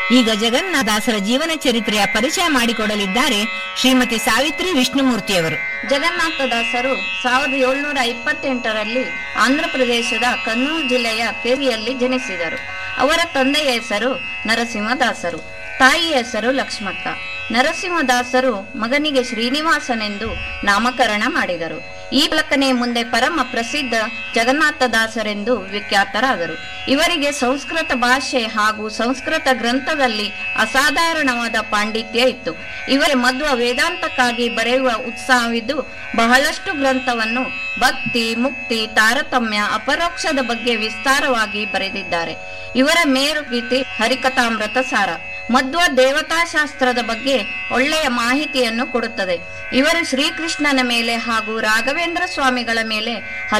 ಈಗ ಜಗನ್ನಾಥದಾಸರ ಜೀವನ ಚರಿತ್ರೆಯ ಪರಿಚಯ ಮಾಡಿಕೊಡಲಿದ್ದಾರೆ ಶ್ರೀಮತಿ ಸಾವಿತ್ರಿ ವಿಷ್ಣುಮೂರ್ತಿಯವರು ಜಗನ್ನಾಥದಾಸರು ಸಾವಿರದ ಏಳ್ನೂರ ಇಪ್ಪತ್ತೆಂಟರಲ್ಲಿ ಆಂಧ್ರಪ್ರದೇಶದ ಕನ್ನೂರು ಜಿಲ್ಲೆಯ ಕೇರಿಯಲ್ಲಿ ಜನಿಸಿದರು ಅವರ ತಂದೆಯ ಹೆಸರು ನರಸಿಂಹದಾಸರು ತಾಯಿಯ ಹೆಸರು ಲಕ್ಷ್ಮಕ್ಕ ನರಸಿಂಹದಾಸರು ಮಗನಿಗೆ ಶ್ರೀನಿವಾಸನೆಂದು ನಾಮಕರಣ ಮಾಡಿದರು ಈ ಫಲಕನೆ ಮುಂದೆ ಪರಮ ಪ್ರಸಿದ್ಧ ಜಗನ್ನಾಥದಾಸರೆಂದು ವಿಖ್ಯಾತರಾದರು ಇವರಿಗೆ ಸಂಸ್ಕೃತ ಭಾಷೆ ಹಾಗೂ ಸಂಸ್ಕೃತ ಗ್ರಂಥದಲ್ಲಿ ಅಸಾಧಾರಣವಾದ ಪಾಂಡಿತ್ಯ ಇತ್ತು ಇವರೇ ಮಧ್ವ ವೇದಾಂತಕ್ಕಾಗಿ ಬರೆಯುವ ಉತ್ಸಾಹವಿದ್ದು ಬಹಳಷ್ಟು ಗ್ರಂಥವನ್ನು ಭಕ್ತಿ ಮುಕ್ತಿ ತಾರತಮ್ಯ ಅಪರೋಕ್ಷದ ಬಗ್ಗೆ ವಿಸ್ತಾರವಾಗಿ ಬರೆದಿದ್ದಾರೆ ಇವರ ಮೇರುಗೀತೆ ಹರಿಕಥಾಮೃತ ಸಾರ ಮಧ್ವ ದೇವತಾಶಾಸ್ತ್ರದ ಬಗ್ಗೆ ಒಳ್ಳೆಯ ಮಾಹಿತಿಯನ್ನು ಕೊಡುತ್ತದೆ ಇವರು ಶ್ರೀಕೃಷ್ಣನ ಮೇಲೆ ಹಾಗೂ ರಾಘವೇಂದ್ರ ಸ್ವಾಮಿಗಳ ಮೇಲೆ